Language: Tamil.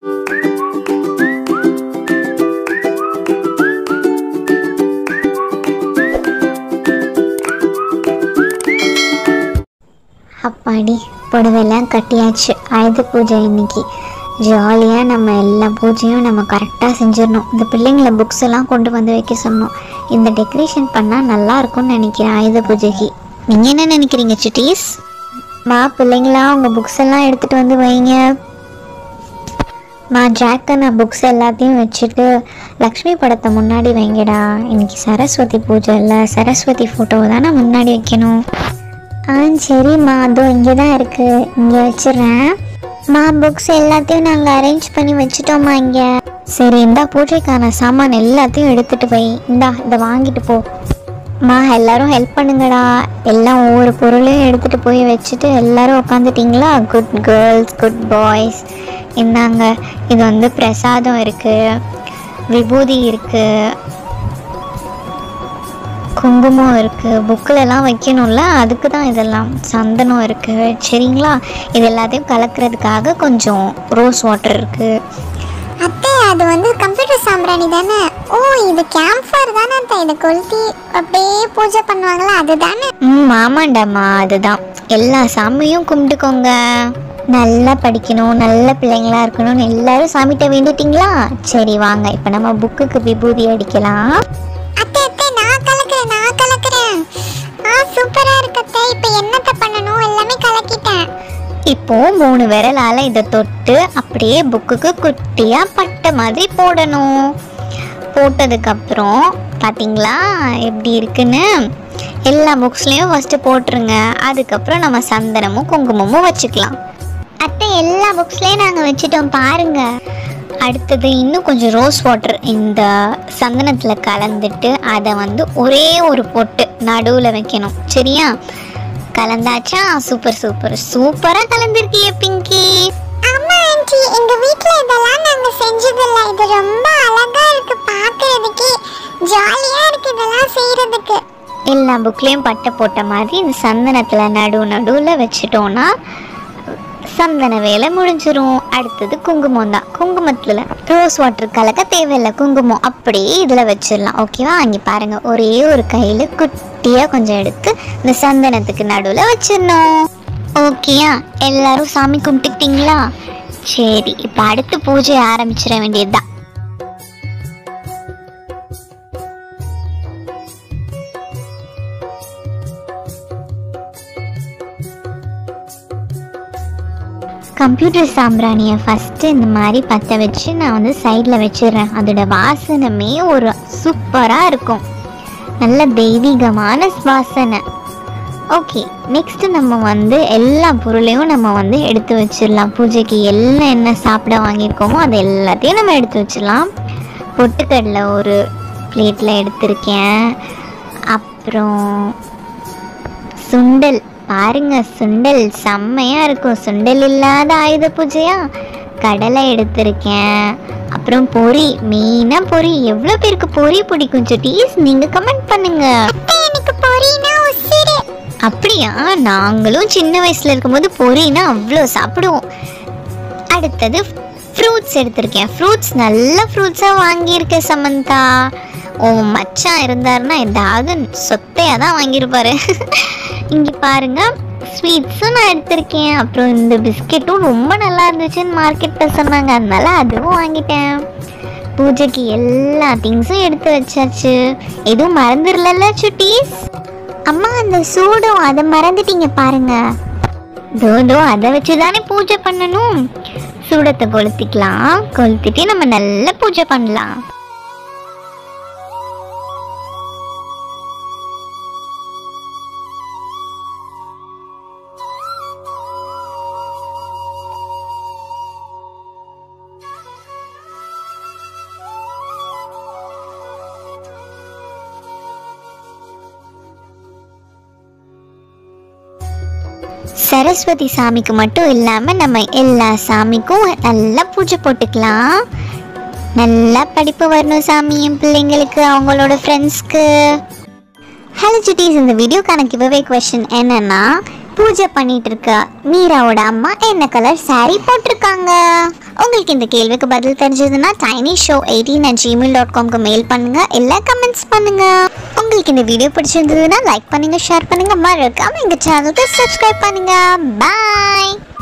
அப்பாடி புடவைலாம் கட்டியாச்சு ஆயுத பூஜை இன்னைக்கு ஜாலியாக நம்ம எல்லா பூஜையும் நம்ம கரெக்டாக செஞ்சிடணும் இந்த பிள்ளைங்கள புக்ஸ் எல்லாம் கொண்டு வந்து வைக்க சொன்னோம் இந்த டெக்கரேஷன் பண்ணால் நல்லா இருக்கும்னு நினைக்கிறேன் ஆயுத பூஜைக்கு நீங்கள் என்ன நினைக்கிறீங்க சிட்டீஸ் மா பிள்ளைங்களா உங்கள் புக்ஸ் எல்லாம் எடுத்துகிட்டு வந்து வைங்க மா ஜாக்க நான் புக்ஸ் எல்லாத்தையும் வச்சுட்டு லக்ஷ்மி படத்தை முன்னாடி வைங்கடா இன்னைக்கு சரஸ்வதி பூஜை இல்லை சரஸ்வதி ஃபோட்டோவை தானே முன்னாடி வைக்கணும் ஆ சரிம்மா அதோ இங்கே தான் இருக்குது இங்கே வச்சிடுறேன் மா புக்ஸ் எல்லாத்தையும் நாங்கள் அரேஞ்ச் பண்ணி வச்சுட்டோம்மா இங்கே சரி இந்தா பூஜைக்கான சாமான் எல்லாத்தையும் எடுத்துகிட்டு போய் இந்தா இதை வாங்கிட்டு போ மா எல்லாரும் ஹெல்ப் பண்ணுங்கடா எல்லாம் ஒவ்வொரு பொருளையும் எடுத்துகிட்டு போய் வச்சுட்டு எல்லாரும் உட்காந்துட்டிங்களா குட் கேர்ள்ஸ் குட் பாய்ஸ் இந்தாங்க இது வந்து பிரசாதம் இருக்குது விபூதி இருக்குது குங்குமம் இருக்குது புக்கிலலாம் வைக்கணும்ல அதுக்கு தான் இதெல்லாம் சந்தனம் இருக்குது சரிங்களா இது எல்லாத்தையும் கலக்கிறதுக்காக கொஞ்சம் ரோஸ் வாட்டர் இருக்குது அத்தை அது வந்து கம்ப்யூட்டர் சாம்பிராணி தானே ஓ இது கேம்ப் ஃபயர் தானே அத்தை இதை கொளுத்தி அப்படியே பூஜை பண்ணுவாங்களா அதுதானே ம் ஆமாண்டாம்மா அதுதான் எல்லா சாமியும் கும்பிட்டுக்கோங்க நல்லா படிக்கணும் நல்ல பிள்ளைங்களா இருக்கணும்னு எல்லாரும் சாமிகிட்ட வேண்டிட்டீங்களா சரி வாங்க இப்போ நம்ம புக்குக்கு விபூதி அடிக்கலாம் அத்தை அத்தை நான் கலக்குறேன் நான் கலக்குறேன் ஆ சூப்பரா இருக்கு அத்தை இப்போ என்னத்தை பண்ணணும் எல்லாமே கலக்கிட்டேன் இப்போ மூணு விரலால் இதை தொட்டு அப்படியே புக்குக்கு குட்டியாக பட்டை மாதிரி போடணும் போட்டதுக்கப்புறம் பார்த்தீங்களா எப்படி இருக்குன்னு எல்லா புக்ஸ்லேயும் ஃபஸ்ட்டு போட்டுருங்க அதுக்கப்புறம் நம்ம சந்தனமும் குங்குமமும் வச்சுக்கலாம் அத்தை எல்லா புக்ஸ்லேயும் நாங்கள் வச்சுட்டோம் பாருங்க அடுத்தது இன்னும் கொஞ்சம் ரோஸ் வாட்டர் இந்த சந்தனத்தில் கலந்துட்டு அதை வந்து ஒரே ஒரு பொட்டு நடுவில் வைக்கணும் சரியா கலந்தாச்சா சூப்பர் சூப்பர் சூப்பராக கலந்துருக்கிய பிங்கி ஆமா ஆண்டி எங்க வீட்ல இதெல்லாம் நாங்க செஞ்சதில்ல இது ரொம்ப அழகா இருக்கு பார்க்கிறதுக்கே ஜாலியா இருக்கு இதெல்லாம் செய்யறதுக்கு எல்லா புக்லேயும் பட்டை போட்ட மாதிரி இந்த சந்தனத்தில் நடு நடுவில் வச்சுட்டோன்னா சந்தன வேலை முடிஞ்சிரும் அடுத்தது குங்குமம் தான் குங்குமத்தில் ரோஸ் வாட்டர் கலக்க தேவையில்லை குங்குமம் அப்படியே இதில் வச்சிடலாம் ஓகேவா அங்கே பாருங்கள் ஒரே ஒரு கையில் குட்டியாக கொஞ்சம் எடுத்து இந்த சந்தனத்துக்கு நடுவில் வச்சிடணும் ஓகேயா எல்லாரும் சாமி கும்பிட்டுக்கிட்டீங்களா சரி இப்போ அடுத்து பூஜை ஆரம்பிச்சிட வேண்டியதுதான் கம்ப்யூட்டர் சாம்பிராணியை ஃபஸ்ட்டு இந்த மாதிரி பற்ற வச்சு நான் வந்து சைடில் வச்சிடுறேன் அதோட வாசனமே ஒரு சூப்பராக இருக்கும் நல்ல தெய்வீகமான வாசனை ஓகே நெக்ஸ்ட் நம்ம வந்து எல்லா பொருளையும் நம்ம வந்து எடுத்து வச்சிடலாம் பூஜைக்கு எல்லாம் என்ன சாப்பிட வாங்கியிருக்கோமோ அது எல்லாத்தையும் நம்ம எடுத்து வச்சிடலாம் பொட்டுக்கடலை ஒரு பிளேட்டில் எடுத்திருக்கேன் அப்புறம் சுண்டல் பாருங்க சுண்டல் செம்மையா இருக்கும் சுண்டல் இல்லாத ஆயுத பூஜையா கடலை எடுத்திருக்கேன் அப்புறம் பொரி மெயினா பொரி எவ்வளோ பேருக்கு பொரி பிடிக்கும் சுட்டீஸ் நீங்க கமெண்ட் பண்ணுங்க அத்தை எனக்கு பொரினா உசிறு அப்படியா நாங்களும் சின்ன வயசுல இருக்கும்போது பொரினா அவ்வளோ சாப்பிடுவோம் அடுத்தது ஃப்ரூட்ஸ் எடுத்திருக்கேன் ஃப்ரூட்ஸ் நல்ல ஃப்ரூட்ஸாக வாங்கியிருக்கேன் சமந்தா உன் மச்சான் இருந்தாருன்னா ஏதாவது சொத்தையாக தான் வாங்கியிருப்பாரு இங்கே பாருங்க ஸ்வீட்ஸும் நான் எடுத்திருக்கேன் அப்புறம் இந்த பிஸ்கெட்டும் ரொம்ப நல்லா இருந்துச்சுன்னு மார்க்கெட்டில் சொன்னாங்க அதனால அதுவும் வாங்கிட்டேன் பூஜைக்கு எல்லா திங்ஸும் எடுத்து வச்சாச்சு எதுவும் மறந்துடல சுட்டீஸ் அம்மா அந்த சூடும் அதை மறந்துட்டீங்க பாருங்க தோ அதை வச்சு தானே பூஜை பண்ணணும் சூடத்தை கொளுத்திக்கலாம் கொளுத்திட்டு நம்ம நல்ல பூஜை பண்ணலாம் சரஸ்வதி சாமிக்கு மட்டும் இல்லாமல் நம்ம எல்லா சாமிக்கும் நல்லா பூஜை போட்டுக்கலாம் நல்லா படிப்பு வரணும் சாமி என் பிள்ளைங்களுக்கு அவங்களோட ஃப்ரெண்ட்ஸ்க்கு ஹலோ சிட்டிஸ் இந்த வீடியோக்கான கிவ்அவே கொஷின் என்னன்னா பூஜை பண்ணிட்டு இருக்க மீராவோட அம்மா என்ன கலர் saree போட்டிருக்காங்க உங்களுக்கு இந்த கேள்விக்கு பதில் தெரிஞ்சதுன்னா tiny show eighteen at gmail dot காம்க்கு மெயில் பண்ணுங்க இல்லை கமெண்ட்ஸ் பண்ணுங்க உங்களுக்கு இந்த வீடியோ பிடிச்சிருந்ததுன்னா லைக் பண்ணுங்க ஷேர் பண்ணுங்க மறக்காம எங்க சேனலுக்கு சப்ஸ்கிரைப் பண்ணுங்க பாய்